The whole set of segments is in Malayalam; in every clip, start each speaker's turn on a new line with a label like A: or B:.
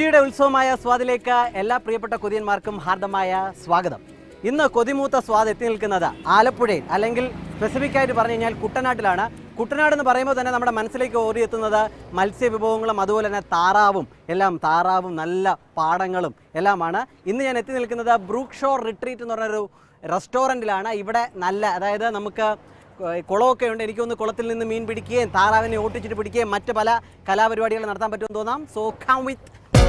A: കൊതിയുടെ ഉത്സവമായ സ്വാദിലേക്ക് എല്ലാ പ്രിയപ്പെട്ട കൊതിയന്മാർക്കും ഹാർദമായ സ്വാഗതം ഇന്ന് കൊതിമൂത്ത സ്വാദ് എത്തി നിൽക്കുന്നത് ആലപ്പുഴയിൽ അല്ലെങ്കിൽ സ്പെസിഫിക് ആയിട്ട് പറഞ്ഞു കഴിഞ്ഞാൽ കുട്ടനാട്ടിലാണ് കുട്ടനാട് എന്ന് പറയുമ്പോൾ തന്നെ നമ്മുടെ മനസ്സിലേക്ക് ഓടിയെത്തുന്നത് മത്സ്യവിഭവങ്ങളും അതുപോലെ തന്നെ താറാവും എല്ലാം താറാവും നല്ല പാടങ്ങളും എല്ലാമാണ് ഇന്ന് ഞാൻ എത്തി നിൽക്കുന്നത് ബ്രൂക്ക് ഷോർ റിട്രീറ്റ് എന്ന് പറഞ്ഞൊരു റെസ്റ്റോറൻറ്റിലാണ് ഇവിടെ നല്ല അതായത് നമുക്ക് ഏഹ് കുളമൊക്കെ ഉണ്ട് എനിക്കൊന്ന് കുളത്തിൽ നിന്ന് മീൻ പിടിക്കുകയും താറാവിനെ ഓട്ടിച്ചിട്ട് പിടിക്കുകയും മറ്റ് പല കലാപരിപാടികൾ നടത്താൻ പറ്റുമെന്ന് തോന്നാം സോ കം വിത്ത്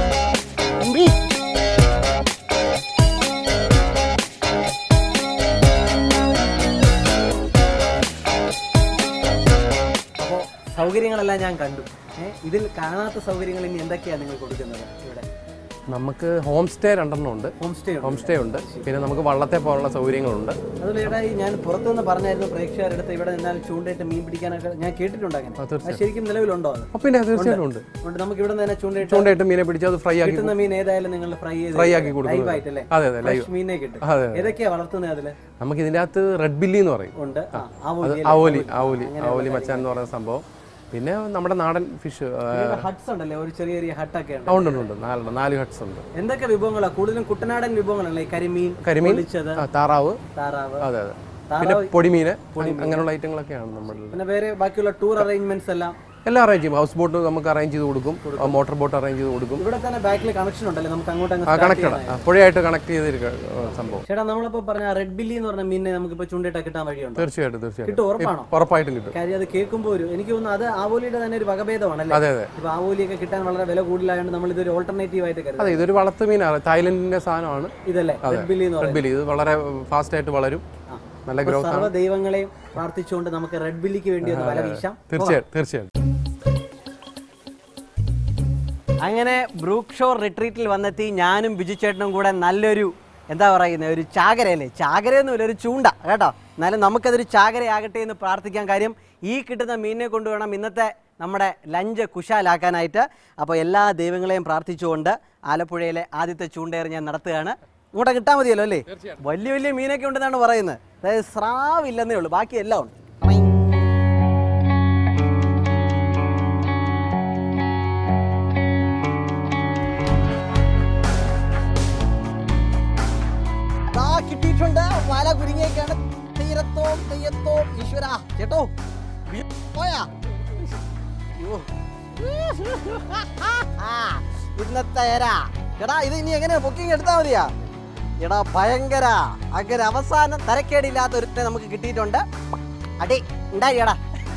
A: അപ്പോൾ സൗകര്യങ്ങളെല്ലാം ഞാൻ കണ്ടു ഏഹ് ഇതിൽ കാണാത്ത സൗകര്യങ്ങൾ ഇനി എന്തൊക്കെയാണ് നിങ്ങൾ കൊടുക്കുന്നത് ഇവിടെ
B: നമുക്ക് ഹോം സ്റ്റേ രണ്ടെണ്ണം ഉണ്ട്
A: ഹോം സ്റ്റേ
B: ഹോം സ്റ്റേ ഉണ്ട് പിന്നെ നമുക്ക് വള്ളത്തെ പോലുള്ള സൗകര്യങ്ങളുണ്ട്
A: അതുപോലെ ഇവിടെ ഈ ഞാൻ പുറത്തുനിന്ന് പറഞ്ഞായിരുന്നു പ്രേക്ഷകരുടെ അടുത്ത് ഇവിടെ നിന്നാൽ ചൂണ്ടയിട്ട് മീൻ പിടിക്കാനൊക്കെ ഞാൻ കേട്ടിട്ടുണ്ട് അങ്ങനെ
B: ആ, തീർച്ചയായും.
A: അത് ശരിക്കും നിലവിലുണ്ടോ അത്
B: അപ്പോൾ പിന്നെ തീർച്ചയായിട്ടും ഉണ്ട്
A: അതുകൊണ്ട് നമുക്ക് ഇവിടെ നിന്ന് തന്നെ ചൂണ്ടയിട്ട്
B: ചൂണ്ടയിട്ട് മീനെ പിടിച്ച് അത് ഫ്രൈ ആക്കി
A: കിട്ടുന്ന മീൻ ഏതായാലും നിങ്ങൾ ഫ്രൈ ചെയ്ത്
B: ഫ്രൈ ആക്കി കൊടുക്കുന്നത്.
A: ലൈവ് ആയിട്ടല്ലേ
B: അതെ അതെ ലൈവ്
A: ഫ്രഷ് മീനെ കിട്ടും
B: അതെ
A: ഏതൊക്കെയാ വളർത്തുന്നത് അതില്
B: നമുക്ക് ഇതിൻ്റെ അകത്ത് റെഡ് ബില്ലി എന്ന് പറയും
A: ഉണ്ട് ആ,
B: അത്
A: ആവോലി
B: ആവോലി ആവോലി ആവോലി മച്ചാൻ എന്ന് പറയുന്ന സംഭവം പിന്നെ നമ്മുടെ നാടൻ ഫിഷ്
A: ഹട്ട്സ് ഉണ്ടല്ലേ ഒരു ചെറിയ ചെറിയ ഹട്ടൊക്കെ ഉണ്ട്
B: ഉണ്ട് ഉണ്ട് ഉണ്ട് നാല് നാല് ഹട്ട്സ് ഉണ്ട്
A: എന്തൊക്കെ വിഭവങ്ങളാ കൂടുതലും കുട്ടനാടൻ വിഭവങ്ങളല്ലേ കരിമീൻ
B: കരിമീൻ
A: പൊള്ളിച്ചത്
B: ആ, താറാവ്
A: താറാവ്
B: അതെ അതെ പിന്നെ പൊടിമീന് അങ്ങനെയുള്ള ഐറ്റങ്ങളൊക്കെയാണ് നമ്മുടെ
A: പിന്നെ വേറെ ബാക്കിയുള്ള ടൂർ അറേഞ്ച്മെന്റ്സ് എല്ലാം
B: എല്ലാം അറേഞ്ച് ചെയ്യും ഹൗസ് ബോട്ട് നമുക്ക് അറേഞ്ച് ചെയ്ത് കൊടുക്കും മോട്ടോർ ബോട്ട് അറേഞ്ച് ചെയ്ത് കൊടുക്കും
A: ഇവിടെ തന്നെ ബാക്കിൽ കണക്ഷൻ ഉണ്ടല്ലേ നമുക്ക് അങ്ങോട്ട് അങ്ങ്
B: ആ
A: start
B: കണക്റ്റഡ്
A: ചെയ്യാനായി.
B: പുഴയായിട്ട് കണക്ട് ചെയ്തിരിക്കുന്ന സംഭവം
A: ചേട്ടാ നമ്മളിപ്പോ പറഞ്ഞ റെഡ് ബില്ലി എന്ന് പറഞ്ഞ മീനിനെ നമുക്കിപ്പോ ചൂണ്ടിട്ടാ കിട്ടാൻ വഴിയുണ്ടോ
B: തീർച്ചയായിട്ടും തീർച്ചയായിട്ടും
A: കിട്ടും ഉറപ്പാണോ
B: ഉറപ്പായിട്ടും കിട്ടും
A: കാര്യം അത് കേൾക്കുമ്പോൾ ഒരു എനിക്ക് തോന്നുന്നു അത് ആവോലിയുടെ തന്നെ ഒരു വകഭേദമാണല്ലേ
B: അതെ അതെ
A: ഇപ്പൊ ആവോലിയൊക്കെ കിട്ടാൻ വളരെ വില കൂടുതലായതുകൊണ്ട് നമ്മൾ ഇതൊരു ഓൾട്ടർനേറ്റീവ് ആയിട്ട് കരുതും
B: അതെ ഇതൊരു വളർത്തു മീനാണ് തായ്ലൻഡിന്റെ സാധനമാണ്
A: ഇതല്ലേ റെഡ് ബില്ലി എന്ന്
B: റെഡ് ബില്ലി ഇത് വളരെ ഫാസ്റ്റ് ആയിട്ട് വളരും
A: ആ.
B: നല്ല ഗ്രോത്ത്
A: സർവ്വ ദൈവങ്ങളെയും പ്രാർത്ഥിച്ചുകൊണ്ട് നമുക്ക് റെഡ് ബില്ലിക്ക് വേണ്ടി ഒന്ന് വല വീശാം
B: തീർച്ചയായിട്ടും തീർച്ചയായിട്ടും
A: അങ്ങനെ ബ്രൂക്ക് ഷോർ റിട്രീറ്റിൽ വന്നെത്തി ഞാനും ബിജു ചേട്ടനും കൂടെ നല്ലൊരു എന്താ പറയുന്നത് ഒരു ചാകരയല്ലേ ചാകരയൊന്നുമില്ല ഒരു ചൂണ്ട കേട്ടോ എന്നാലും നമുക്കതൊരു ചാകരയാകട്ടെ എന്ന് പ്രാർത്ഥിക്കാൻ കാര്യം ഈ കിട്ടുന്ന മീനിനെ കൊണ്ടുവേണം ഇന്നത്തെ നമ്മുടെ ലഞ്ച് കുശാലാക്കാനായിട്ട് അപ്പോൾ എല്ലാ ദൈവങ്ങളെയും പ്രാർത്ഥിച്ചുകൊണ്ട് ആലപ്പുഴയിലെ ആദ്യത്തെ ചൂണ്ടയേർ ഞാൻ നടത്തുകയാണ് ഇങ്ങോട്ട് കിട്ടാൻ മതിയല്ലോ അല്ലേ വലിയ വലിയ മീനൊക്കെ ഉണ്ടെന്നാണ് പറയുന്നത് അതായത് സ്രാവില്ലെന്നേ ഉള്ളൂ ബാക്കി എല്ലാം ഉണ്ട് ദാ കിട്ടിയിട്ടുണ്ട് വല കുരുങ്ങിയേക്കാണ് തീരത്തോ തെയ്യത്തോ ഈശ്വര ചേട്ടോ വി- പോയാ അയ്യോ. ഇന്നത്തെ എര എടാ ഇത് ഇനി എങ്ങനെ ബുക്കിംഗ് എടുത്താൽ മതിയാ എടാ ഭയങ്കര അങ്ങനെ അവസാനം തരക്കേടില്ലാത്ത ഒരു നമുക്ക് കിട്ടിയിട്ടുണ്ട് അടി ഉണ്ടായി എടാ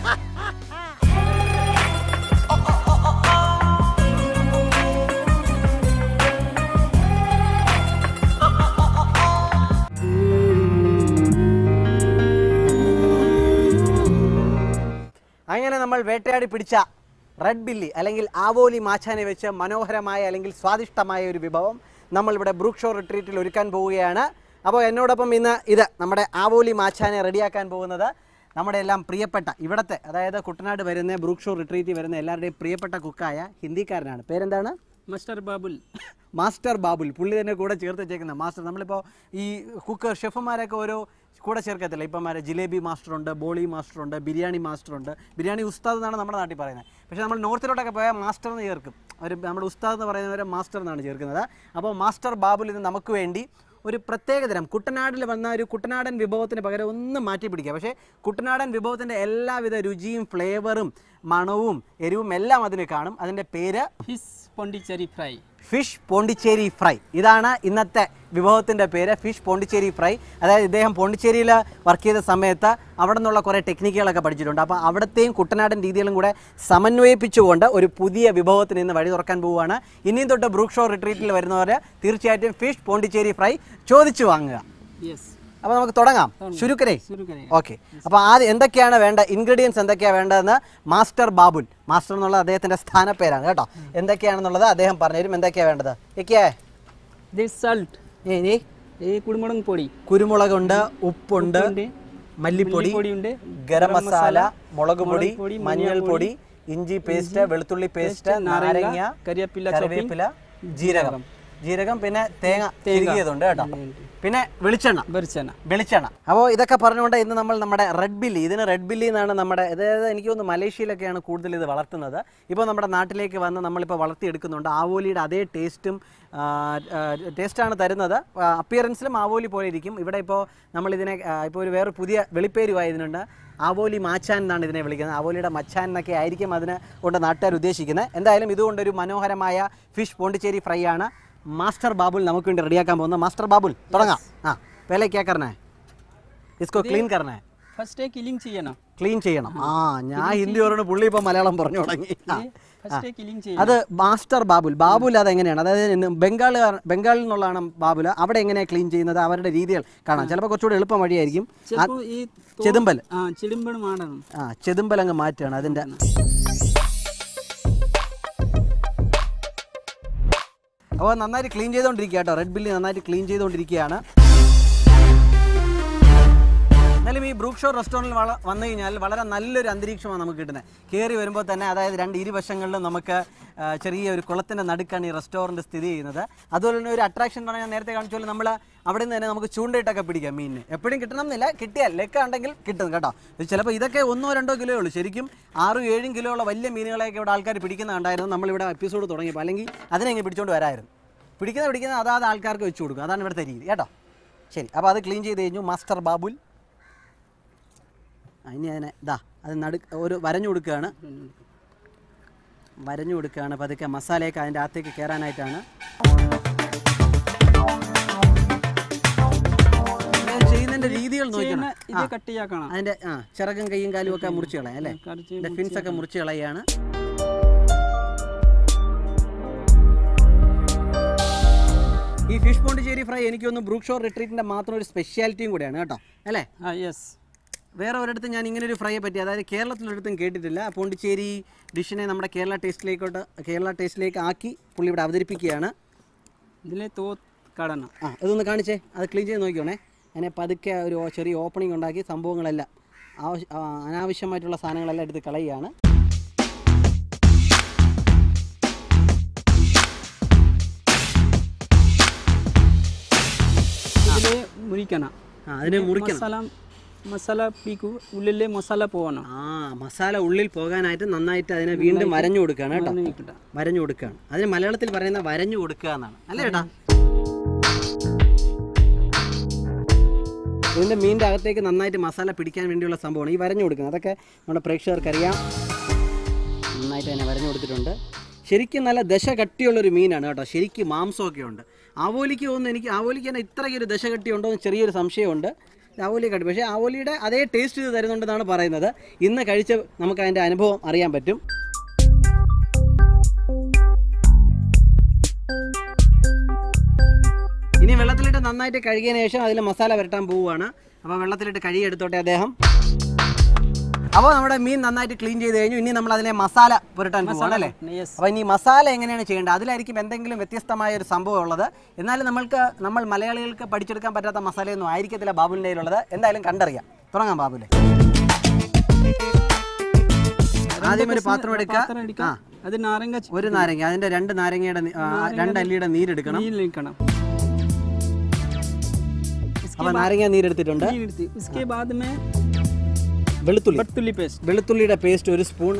A: അങ്ങനെ നമ്മൾ വേട്ടയാടി പിടിച്ച റെഡ് ബില്ലി അല്ലെങ്കിൽ ആവോലി മാച്ചാനെ വെച്ച് മനോഹരമായ അല്ലെങ്കിൽ സ്വാദിഷ്ടമായ ഒരു വിഭവം നമ്മളിവിടെ ബ്രൂക്ക് ഷോർ റിട്രീറ്റിൽ ഒരുക്കാൻ പോവുകയാണ് അപ്പോൾ എന്നോടൊപ്പം ഇന്ന് ഇത് നമ്മുടെ ആവോലി മാച്ചാനെ റെഡിയാക്കാൻ പോകുന്നത് നമ്മുടെ എല്ലാം പ്രിയപ്പെട്ട ഇവിടുത്തെ അതായത് കുട്ടനാട് വരുന്ന ബ്രൂക്ക് ഷോർ റിട്രീറ്റിൽ വരുന്ന എല്ലാവരുടെയും പ്രിയപ്പെട്ട കുക്കായ ഹിന്ദിക്കാരനാണ് പേരെന്താണ്
C: മസ്റ്റർ ബാബുൽ
A: മാസ്റ്റർ ബാബുൽ പുള്ളി തന്നെ കൂടെ ചേർത്ത് വെച്ചേക്കുന്ന മാസ്റ്റർ നമ്മളിപ്പോൾ ഈ കുക്ക് ഷെഫുമാരൊക്കെ ഓരോ കൂടെ ചേർക്കത്തില്ല ഇപ്പം ആരെ ജിലേബി മാസ്റ്റർ ഉണ്ട് ബോളി മാസ്റ്റർ ഉണ്ട് ബിരിയാണി മാസ്റ്റർ ഉണ്ട് ബിരിയാണി ഉസ്താദ് എന്നാണ് നമ്മുടെ നാട്ടിൽ പറയുന്നത് പക്ഷേ നമ്മൾ നോർത്തിലോട്ടൊക്കെ പോയാൽ മാസ്റ്റർ എന്ന് ചേർക്കും ഒരു നമ്മുടെ ഉസ്താദ് എന്ന് പറയുന്നവരെ മാസ്റ്റർ എന്നാണ് ചേർക്കുന്നത് അപ്പോൾ മാസ്റ്റർ ബാബുൽ ഇത് നമുക്ക് വേണ്ടി ഒരു പ്രത്യേകതരം കുട്ടനാടിൽ വന്ന ഒരു കുട്ടനാടൻ വിഭവത്തിന് പകരം ഒന്നും മാറ്റി പിടിക്കുക പക്ഷേ കുട്ടനാടൻ വിഭവത്തിൻ്റെ എല്ലാവിധ രുചിയും ഫ്ലേവറും മണവും എരിവും എല്ലാം അതിന് കാണും അതിൻ്റെ പേര്
C: fish Pondicherry fry
A: fish Pondicherry fry ഇതാണ് ഇന്നത്തെ വിഭവത്തിൻ്റെ പേര് ഫിഷ് പോണ്ടിച്ചേരി ഫ്രൈ അതായത് ഇദ്ദേഹം പോണ്ടിച്ചേരിയിൽ വർക്ക് ചെയ്ത സമയത്ത് അവിടെ നിന്നുള്ള കുറേ ടെക്നിക്കുകളൊക്കെ പഠിച്ചിട്ടുണ്ട് അപ്പോൾ അവിടത്തെയും കുട്ടനാടൻ രീതികളും കൂടെ സമന്വയിപ്പിച്ചുകൊണ്ട് ഒരു പുതിയ വിഭവത്തിന് ഇന്ന് വഴി തുറക്കാൻ പോവുകയാണ് ഇനിയും തൊട്ട് ബ്രൂക്ക് ഷോർ റിട്രീറ്റിൽ വരുന്നവർ തീർച്ചയായിട്ടും ഫിഷ് പോണ്ടിച്ചേരി ഫ്രൈ ചോദിച്ചു വാങ്ങുക
C: യെസ്
A: അപ്പോൾ നമുക്ക് തുടങ്ങാം ചുരുക്കരെ
C: ശുരു കരേ
A: ഓക്കെ അപ്പോൾ ആദ്യം എന്തൊക്കെയാണ് വേണ്ട ഇൻഗ്രീഡിയൻസ് എന്തൊക്കെയാണ് വേണ്ടതെന്ന് മാസ്റ്റർ ബാബുൽ മാസ്റ്റർ എന്നുള്ള അദ്ദേഹത്തിൻ്റെ സ്ഥാനപ്പേരാണ് കേട്ടോ എന്തൊക്കെയാണെന്നുള്ളത് അദ്ദേഹം പറഞ്ഞുതരും എന്തൊക്കെയാണ് വേണ്ടത് ഏക്കേ
C: ദിസ് സൾട്ട്
A: ഇനി
C: ഈ കുരുമുളക് പൊടി
A: കുരുമുളകുണ്ട് ഉപ്പുണ്ട്
C: ഉണ്ട്
A: മല്ലിപ്പൊടി
C: പൊടിയുണ്ട്
A: ഗരം മസാല മുളക് പൊടി
C: മുളക് പൊടി,
A: മഞ്ഞൾപ്പൊടി ഇഞ്ചി പേസ്റ്റ് വെളുത്തുള്ളി പേസ്റ്റ് നാരങ്ങ
C: കരിവേപ്പില
A: കറിവേപ്പില ജീരകം ജീരകം പിന്നെ തേങ്ങ തിരികിയതുണ്ട് കേട്ടോ പിന്നെ വെളിച്ചെണ്ണ
C: വെളിച്ചെണ്ണ
A: വെളിച്ചെണ്ണ അപ്പോൾ ഇതൊക്കെ പറഞ്ഞുകൊണ്ട് ഇന്ന് നമ്മൾ നമ്മുടെ റെഡ് ബില്ലി ഇതിന് റെഡ് ബില്ലി എന്നാണ് നമ്മുടെ അതായത് എനിക്ക് തോന്നുന്നു മലേഷ്യയിലൊക്കെയാണ് കൂടുതൽ ഇത് വളർത്തുന്നത് ഇപ്പോൾ നമ്മുടെ നാട്ടിലേക്ക് വന്ന് നമ്മളിപ്പോൾ വളർത്തിയെടുക്കുന്നുണ്ട് ആവോലിയുടെ അതേ ടേസ്റ്റും ടേസ്റ്റാണ് തരുന്നത് അപ്പിയറൻസിലും ആവോലി പോലെ ഇരിക്കും ഇവിടെ ഇപ്പോൾ നമ്മളിതിനെ ആ, ഇപ്പോൾ ഒരു വേറെ പുതിയ വെളിപ്പേരുമായി ഇതിനുണ്ട് ആവോലി മാച്ചാൻ എന്നാണ് ഇതിനെ വിളിക്കുന്നത് ആവോലിയുടെ മച്ചാൻ എന്നൊക്കെ ആയിരിക്കും അതിന് കൊണ്ട് നാട്ടുകാർ ഉദ്ദേശിക്കുന്നത് എന്തായാലും ഇതുകൊണ്ടൊരു മനോഹരമായ ഫിഷ് പോണ്ടിച്ചേരി ഫ്രൈ ആണ് മാസ്റ്റർ ബാബുൽ നമുക്ക് വേണ്ടി റെഡിയാക്കാൻ പോകുന്നത് മാസ്റ്റർ ബാബുൽ തുടങ്ങാം ആ पहले क्या करना है इसको ക്ലീൻ करना है
C: ഫസ്റ്റ് കില്ലിംഗ് ചെയ്യണം
A: ക്ലീൻ ചെയ്യണം ആ ഞാൻ ഹിന്ദി പറഞ്ഞു പുള്ളി ഇപ്പം മലയാളം പറഞ്ഞു തുടങ്ങി ആ.
C: ഫസ്റ്റ് കില്ലിംഗ് ചെയ്യണം
A: അത് മാസ്റ്റർ ബാബുൽ ബാബുൽ അത് എങ്ങനെയാണ് അതായത് ബംഗാൾ ബംഗാളിൽ നിന്നുള്ളതാണ് ബാബുൽ അവിടെ എങ്ങനെയാണ് ക്ലീൻ ചെയ്യുന്നത് അവരുടെ രീതികൾ കാണാം ചിലപ്പോൾ കുറച്ചുകൂടി എളുപ്പം വഴിയായിരിക്കും
C: ചിലപ്പോൾ ഈ തോ-
A: ചെതുമ്പൽ
C: ആ ചെടുമ്പൽ മാടണം
A: ആ ചെതുമ്പൽ അങ്ങ് മാറ്റുകയാണ് അതിൻ്റെ അപ്പോൾ നന്നായിട്ട് ക്ലീൻ ചെയ്തുകൊണ്ടിരിക്കുക കേട്ടോ റെഡ് ബില്ലി നന്നായിട്ട് ക്ലീൻ ചെയ്തുകൊണ്ടിരിക്കുകയാണ് എന്നാലും ഈ ബ്രൂക്ക് ഷോർ റെസ്റ്റോറൻറ്റിൽ വള വന്നു കഴിഞ്ഞാൽ വളരെ നല്ലൊരു അന്തരീക്ഷമാണ് നമുക്ക് കിട്ടുന്നത് കയറി വരുമ്പോൾ തന്നെ അതായത് രണ്ട് ഇരുവശങ്ങളിലും നമുക്ക് ആ, ചെറിയ ഒരു കുളത്തിൻ്റെ നടുക്കാണ് ഈ റെസ്റ്റോറൻറ്റ് സ്ഥിതി ചെയ്യുന്നത് അതുപോലെ തന്നെ ഒരു അട്രാക്ഷൻ എന്ന് പറഞ്ഞാൽ നേരത്തെ കാണിച്ച പോലെ നമ്മൾ അവിടെ നിന്ന് തന്നെ നമുക്ക് ചൂണ്ടയിട്ടൊക്കെ പിടിക്കാം മീനിന് എപ്പോഴും കിട്ടണം എന്നില്ല കിട്ടിയാൽ ലെക്ക ഉണ്ടെങ്കിൽ കിട്ടും കേട്ടോ ഇത് ചിലപ്പോൾ ഇതൊക്കെ ഒന്നോ രണ്ടോ കിലോ ഉള്ളൂ ശരിക്കും ആറും ഏഴും കിലോ ഉള്ള വലിയ മീനുകളെയൊക്കെ ഇവിടെ ആൾക്കാർ പിടിക്കുന്നുണ്ടായിരുന്നു നമ്മളിവിടെ എപ്പിസോഡ് തുടങ്ങിയപ്പോൾ അല്ലെങ്കിൽ അതിനെ ഇങ്ങനെ പിടിച്ചുകൊണ്ട് വരായിരുന്നു പിടിക്കുന്ന പിടിക്കുന്ന അതാത് ആൾക്കാർക്ക് വെച്ച് കൊടുക്കും അതാണ് ഇവിടുത്തെ രീതി കേട്ടോ ശരി അപ്പോൾ അത് ക്ലീൻ ചെയ്ത് കഴിഞ്ഞു മാസ്റ്റർ ബാബുൽ ആ, ഇനി അതിനെ ഇതാ അത് നടു ഒരു വരഞ്ഞു കൊടുക്കുകയാണ് വരഞ്ഞു കൊടുക്കുകയാണ് പതുക്കെ മസാലയൊക്കെ അതിൻ്റെ അകത്തേക്ക് കയറാനായിട്ടാണ് ഇത് ചെയ്യുന്നതിൻ്റെ രീതികൾ നോക്കണം
C: ഇത് കട്ട് ചെയ്യാക്കണം
A: അതിൻ്റെ ആ ചിറകും കൈയും കാലും ഒക്കെ മുറിച്ച് കളയാം അല്ലേ
C: കുറച്ച്
A: ഇതിൻ്റെ ഫിൻസ് ഒക്കെ മുറിച്ച് കളയാണ് ഈ ഫിഷ് പോണ്ടിച്ചേരി ഫ്രൈ എനിക്കൊന്ന് ബ്രൂക്ക് ഷോർ റിട്രീറ്റിൻ്റെ മാത്രം ഒരു സ്പെഷ്യാലിറ്റിയും കൂടെയാണ് കേട്ടോ അല്ലേ
C: ആ യെസ്
A: വേറെ ഒരിടത്തും ഞാൻ ഇങ്ങനെ ഒരു ഫ്രൈയെ പറ്റി അതായത് കേരളത്തിലൊരിടത്തും കേട്ടിട്ടില്ല പോണ്ടിച്ചേരി ഡിഷിനെ നമ്മുടെ കേരള ടേസ്റ്റിലേക്കോട്ട് കേരള ടേസ്റ്റിലേക്ക് ആക്കി പുള്ളി ഇവിടെ അവതരിപ്പിക്കുകയാണ്
C: ഇതിലെ തോ കടണം
A: ആ ഇതൊന്ന് കാണിച്ചേ അത് ക്ലീൻ ചെയ്ത് നോക്കിയോണേ അതിനെ പതുക്കെ ഒരു ചെറിയ ഓപ്പണിംഗ് ഉണ്ടാക്കി സംഭവങ്ങളെല്ലാം ആവശ്യ ആ, അനാവശ്യമായിട്ടുള്ള സാധനങ്ങളെല്ലാം എടുത്ത് കളയുകയാണ്
C: ഇതിലെ മുറിക്കണം
A: ആ അതിനെ മുറിക്കണം
C: മസാല മസാല പീക്കു ഉള്ളിലെ മസാല പോകണം
A: ആ മസാല ഉള്ളിൽ പോകാനായിട്ട് നന്നായിട്ട് അതിനെ വീണ്ടും വരഞ്ഞു കൊടുക്കുകയാണ് കേട്ടോ
C: അങ്ങനെ കിട്ടാം
A: വരഞ്ഞു കൊടുക്കുകയാണ് അതിന് മലയാളത്തിൽ പറയുന്ന വരഞ്ഞു കൊടുക്കുക എന്നാണ് അല്ലേ ചേട്ടാ ഇതിൻ്റെ മീനിൻ്റെ അകത്തേക്ക് നന്നായിട്ട് മസാല പിടിക്കാൻ വേണ്ടിയുള്ള സംഭവമാണ് ഈ വരഞ്ഞു കൊടുക്കുന്നത് അതൊക്കെ നമ്മുടെ പ്രേക്ഷകർക്കറിയാം നന്നായിട്ട് തന്നെ വരഞ്ഞു കൊടുത്തിട്ടുണ്ട് ശരിക്കും നല്ല ദശ കട്ടിയുള്ളൊരു മീനാണ് കേട്ടോ ശരിക്കും മാംസമൊക്കെ ഉണ്ട് ആവോലിക്ക് തോന്നുന്നു എനിക്ക് ആവോലിക്ക് തന്നെ ഇത്രയ്ക്ക് ഒരു ദശ കട്ടി ഉണ്ടോ എന്ന് ചെറിയൊരു സംശയമുണ്ട് ഇത് ആവോലി കട്ടി പക്ഷേ ആവോലിയുടെ അതേ ടേസ്റ്റ് ഇത് തരുന്നുണ്ടെന്നാണ് പറയുന്നത് ഇന്ന് കഴിച്ച് നമുക്ക് അതിൻ്റെ അനുഭവം അറിയാൻ പറ്റും ഇനി വെള്ളത്തിലിട്ട് നന്നായിട്ട് കഴുകിയതിന് ശേഷം അതിൽ മസാല പുരട്ടാൻ പോവുകയാണ് അപ്പോൾ വെള്ളത്തിലിട്ട് കഴുകിയെടുത്തോട്ടെ അദ്ദേഹം അപ്പോൾ നമ്മുടെ മീൻ നന്നായിട്ട് ക്ലീൻ ചെയ്ത് കഴിഞ്ഞു ഇനി നമ്മൾ അതിനെ മസാല പുരട്ടാൻ പോവുകയാണ് അല്ലേ
C: യെസ്
A: അപ്പോൾ ഇനി മസാല എങ്ങനെയാണ് ചെയ്യേണ്ടത് അതിലായിരിക്കും എന്തെങ്കിലും വ്യത്യസ്തമായ ഒരു സംഭവം ഉള്ളത് എന്നാലും നമ്മൾക്ക് നമ്മൾ മലയാളികൾക്ക് പഠിച്ചെടുക്കാൻ പറ്റാത്ത മസാലയൊന്നും ആയിരിക്കത്തില്ല ബാബുവിൻ്റെ കയ്യിലുള്ളത് എന്തായാലും കണ്ടറിയാം തുടങ്ങാം ബാബുലെ ആദ്യം ഒരു പാത്രം
C: പാത്രം
A: എടുക്കുക
C: എടുക്കാം അത് നാരങ്ങ ചി-
A: ഒരു നാരങ്ങ അതിന്റെ രണ്ട് നാരങ്ങയുടെ നീ- ആ, രണ്ട് അല്ലിയുടെ നീരെടുക്കണം
C: നീരിലിരിക്കണം
A: അപ്പോൾ നാരങ്ങ നീരെടുത്തിട്ടുണ്ട്
C: നീരെടുത്ത് उसके बाद में
A: വെളുത്തുള്ളി
C: വെളുത്തുള്ളി പേസ്റ്റ്
A: വെളുത്തുള്ളിയുടെ പേസ്റ്റ് ഒരു സ്പൂൺ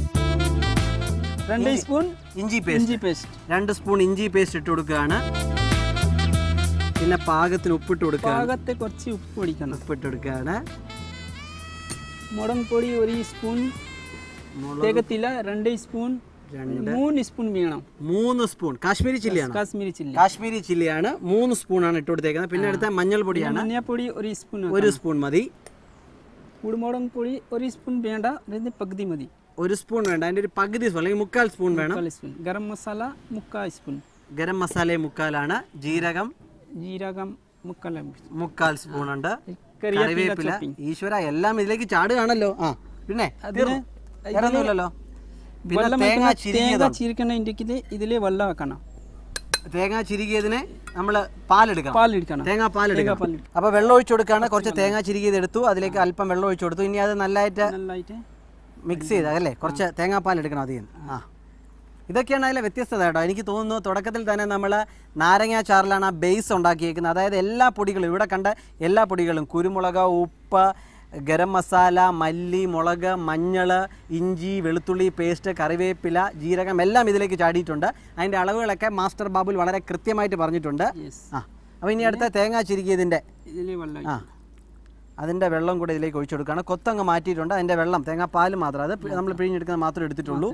C: രണ്ട് സ്പൂൺ
A: ഇഞ്ചി പേസ്റ്റ്
C: ഇഞ്ചി പേസ്റ്റ്
A: രണ്ട് സ്പൂൺ ഇഞ്ചി പേസ്റ്റ് ഇട്ട് കൊടുക്കുകയാണ് പിന്നെ പാകത്തിന് ഉപ്പിട്ട് കൊടുക്കുകയാണ്
C: പാകത്തെ കുറച്ച് ഉപ്പ് പൊടിക്കണം
A: ഉപ്പിട്ട് കൊടുക്കുകയാണ്
C: മുളക് പൊടി ഒരു സ്പൂൺ തികത്തില്ല രണ്ട് സ്പൂൺ മൂന്ന് സ്പൂൺ വീണം
A: മൂന്ന് സ്പൂൺ കാശ്മീരി ചില്ലിയാണ്
C: കാശ്മീരി ചില്ലി
A: കാശ്മീരി ചില്ലിയാണ് മൂന്ന് സ്പൂണാണ് ഇട്ട് കൊടുത്തേക്കുന്നത് പിന്നെ അടുത്ത മഞ്ഞൾ പൊടിയാണ്
C: മഞ്ഞപ്പൊടി ഒരു സ്പൂൺ
A: ഒരു സ്പൂൺ മതി
C: കുരുമുളക് പൊടി ഒരു സ്പൂൺ വേണ്ട അതായത് പകുതി മതി
A: ഒരു സ്പൂൺ വേണ്ട അതിൻ്റെ ഒരു പകുതി സ്പൂൺ അല്ലെങ്കിൽ മുക്കാൽ സ്പൂൺ വേണം
C: മുക്കാൽ സ്പൂൺ ഗരം മസാല മുക്കാൽ സ്പൂൺ
A: ഗരം മസാലയും മുക്കാലാണ് ജീരകം
C: ജീരകം മുക്കാൽ
A: മുക്കാൽ സ്പൂൺ ഉണ്ട്
C: കറിവേപ്പില
A: കറിവേപ്പില
C: chopping.
A: ഈശ്വര എല്ലാം ഇതിലേക്ക് ചാടുകയാണല്ലോ ആ പിന്നെ
C: അതിന്
A: തീർന്നു. വേറെ ഒന്നുമില്ലല്ലോ പിന്നെ
C: വെള്ളം
A: തേങ്ങ
C: വെക്കണം. തേങ്ങ
A: ചിരികിയതാണ്
C: ചിരിക്കണമെങ്കിൽ ഇതിലെ വെള്ളം വെക്കണം
A: തേങ്ങ ചിരികിയതിനെ നമ്മൾ പാലെടുക്കണം
C: പാലെടുക്കണം
A: തേങ്ങാ പാലെടുക്കണം
C: പാൽ
A: അപ്പോൾ വെള്ളം ഒഴിച്ചു കൊടുക്കുകയാണ് കുറച്ച് തേങ്ങ ചിരികിയത് എടുത്തു അതിലേക്ക് അല്പം വെള്ളം ഒഴിച്ചു കൊടുത്തു ഇനി അത് നല്ലതായിട്ട്
C: നല്ലതായിട്ട്
A: മിക്സ് ചെയ്ത് അല്ലേ കുറച്ച് തേങ്ങാപ്പാൽ എടുക്കണം അതിൽ നിന്ന് ആ ഇതൊക്കെയാണ് അതിലെ വ്യത്യസ്തത കേട്ടോ എനിക്ക് തോന്നുന്നു തുടക്കത്തിൽ തന്നെ നമ്മൾ നാരങ്ങാ ചാറിലാണ് ആ ബേസ് ഉണ്ടാക്കിയേക്കുന്നത് അതായത് എല്ലാ പൊടികളും ഇവിടെ കണ്ട എല്ലാ പൊടികളും കുരുമുളക് ഉപ്പ് ഗരം മസാല മല്ലി മുളക് മഞ്ഞൾ ഇഞ്ചി വെളുത്തുള്ളി പേസ്റ്റ് കറിവേപ്പില ജീരകം എല്ലാം ഇതിലേക്ക് ചാടിയിട്ടുണ്ട് അതിൻ്റെ അളവുകളൊക്കെ മാസ്റ്റർ ബാബുൽ വളരെ കൃത്യമായിട്ട് പറഞ്ഞിട്ടുണ്ട്
C: യെസ്
A: ആ അപ്പോൾ ഇനി അടുത്ത തേങ്ങാ ചിരിക്കിയതിൻ്റെ
C: ഇതിലെ വെള്ളം
A: ആ അതിൻ്റെ വെള്ളം കൂടെ ഇതിലേക്ക് ഒഴിച്ചു കൊടുക്കുകയാണ് കൊത്തങ്ങ് മാറ്റിയിട്ടുണ്ട് അതിൻ്റെ വെള്ളം തേങ്ങാപ്പാൽ മാത്രം അത് നമ്മൾ പിഴിഞ്ഞെടുക്കുന്നത് മാത്രമേ എടുത്തിട്ടുള്ളൂ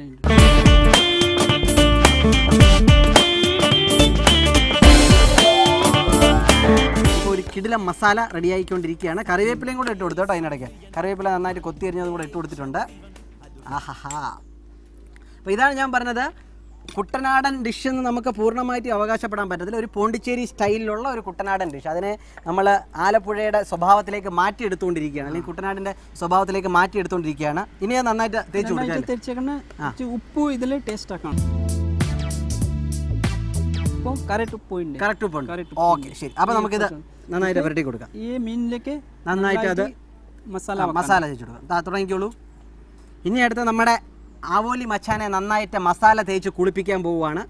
A: ഇപ്പോൾ ഒരു കിടിലം മസാല റെഡി ആയിക്കൊണ്ടിരിക്കുകയാണ് കറിവേപ്പിലയും കൂടെ ഇട്ട് കൊടുത്തു കേട്ടോ അതിനിടയ്ക്ക് കറിവേപ്പില നന്നായിട്ട് കൊത്തി എറിഞ്ഞതും കൂടെ ഇട്ട് കൊടുത്തിട്ടുണ്ട് ആഹാ അപ്പോൾ ഇതാണ് ഞാൻ പറഞ്ഞത് കുട്ടനാടൻ ഡിഷ് എന്ന് നമുക്ക് പൂർണ്ണമായിട്ട് അവകാശപ്പെടാൻ പറ്റത്തില്ല ഒരു പോണ്ടിച്ചേരി സ്റ്റൈലിലുള്ള ഒരു കുട്ടനാടൻ ഡിഷ് അതിനെ നമ്മൾ ആലപ്പുഴയുടെ സ്വഭാവത്തിലേക്ക് മാറ്റിയെടുത്തുകൊണ്ടിരിക്കുകയാണ് അല്ലെങ്കിൽ കുട്ടനാടിൻ്റെ സ്വഭാവത്തിലേക്ക് മാറ്റിയെടുത്തുകൊണ്ടിരിക്കുകയാണ് ഇനി അത് നന്നായിട്ട് തേച്ച് കൊടുക്കാം
C: നന്നായിട്ട് തെരിച്ചേക്കണ ഇച്ചിരി ഉപ്പ് ഇതിൽ ടേസ്റ്റ് ആക്കണം അപ്പോൾ കറക്റ്റ് ഉപ്പ് ഉണ്ട്
A: കറക്റ്റ് ഉപ്പുണ്ട്
C: Correct
A: ഓക്കെ ശരി അപ്പോൾ നമുക്കിത് നന്നായിട്ട് പുരട്ടി കൊടുക്കാം
C: ഈ മീനിലേക്ക്
A: നന്നായിട്ട് അത്
C: മസാല
A: ആ, മസാല തേച്ച് കൊടുക്കാം ദാ തുടങ്ങിക്കോളൂ ഇനി അടുത്ത് നമ്മുടെ ആവോലി മച്ചാനെ നന്നായിട്ട് മസാല തേച്ച് കുളിപ്പിക്കാൻ പോവുകയാണ്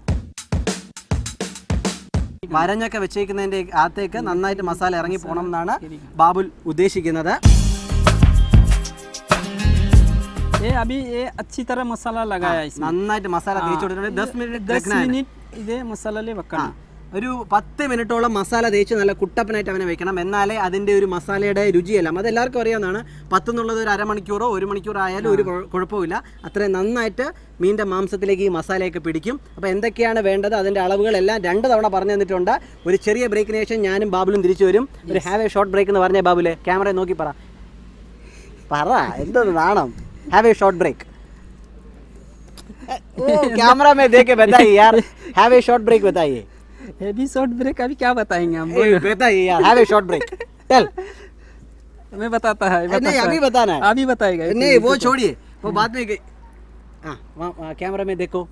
A: വരഞ്ഞൊക്കെ വെച്ചേക്കുന്നതിൻ്റെ അകത്തേക്ക് നന്നായിട്ട് മസാല ഇറങ്ങി പോകണം എന്നാണ് ബാബുൽ ഉദ്ദേശിക്കുന്നത്
C: ये अभी ये अच्छी तरह मसाला लगाया इसमें
A: നന്നായിട്ട് മസാല തേച്ച് കൊടുത്തിട്ടുണ്ട് ദസ് മിനിറ്റ്
C: दस मिनट इधे मसाला ले വെക്കണം
A: ഒരു പത്ത് മിനിറ്റോളം മസാല തേച്ച് നല്ല കുട്ടപ്പനായിട്ട് അവനെ വെക്കണം എന്നാലേ അതിൻ്റെ ഒരു മസാലയുടെ രുചിയെല്ലാം അത് എല്ലാവർക്കും അറിയാവുന്നതാണ് പത്ത് എന്നുള്ളത് ഒരു അരമണിക്കൂറോ ഒരു മണിക്കൂറോ ആയാലും ഒരു കുഴ- കുഴപ്പമില്ല അത്രയും നന്നായിട്ട് മീനിൻ്റെ മാംസത്തിലേക്ക് ഈ മസാലയൊക്കെ പിടിക്കും അപ്പോൾ എന്തൊക്കെയാണ് വേണ്ടത് അതിൻ്റെ അളവുകളെല്ലാം രണ്ട് തവണ പറഞ്ഞു തന്നിട്ടുണ്ട് ഒരു ചെറിയ ബ്രേക്കിന് ശേഷം ഞാനും ബാബുലും തിരിച്ചു വരും ഒരു ഹാവ് എ ഷോർട്ട് ബ്രേക്ക് എന്ന് പറഞ്ഞേ ബാബുലെ ക്യാമറ നോക്കി പറ പറ എന്തത് നാണം have a short break camera में देख के बताइए यार हैव ए शॉर्ट ब्रेक बताइए
C: ये भी शॉर्ट ब्रेक अभी क्या बताएंगे हम
A: ए, बताइए यार have a short break tell
C: हमें बताता है
A: नहीं
C: बताता
A: अभी
C: है।
A: बताना है
C: अभी बताएगा
A: नहीं वो छोड़िए वो बाद में गई- हाँ वहाँ- वहाँ कैमरा में देखो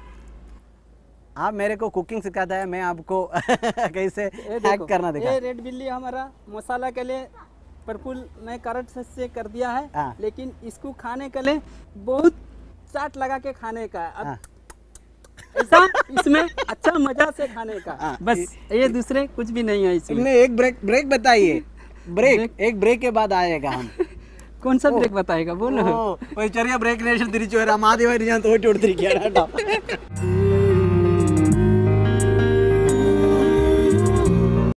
A: आप मेरे को कुकिंग सिखाता है मैं आपको कैसे
C: ये
A: हैक
C: देखो,
A: करना दिखा
C: ये रेड बिल्ली हमारा मसाला के लिए परकुल मैं करट से कर दिया है
A: हाँ।
C: लेकिन इसको खाने के लिए बहुत चाट लगा के खाने का है। अब
A: हाँ।
C: ऐसा इसमें अच्छा मजा से खाने का
A: हाँ,
C: बस ये दूसरे कुछ भी नहीं है इसमें
A: इनमें एक ब्रेक ब्रेक बताइए ब्रेक एक ब्रेक के बाद आएगा हम
C: कौन सा ब्रेक बताएगा बोलो
A: ഓ ഒരു ചെറിയ ബ്രേക്കിന് ശേഷം തിരിച്ചു വരാം ആദ്യമായിട്ട് ഞാൻ തോറ്റു കൊടുത്തിരിക്കുകയാണ് കേട്ടോ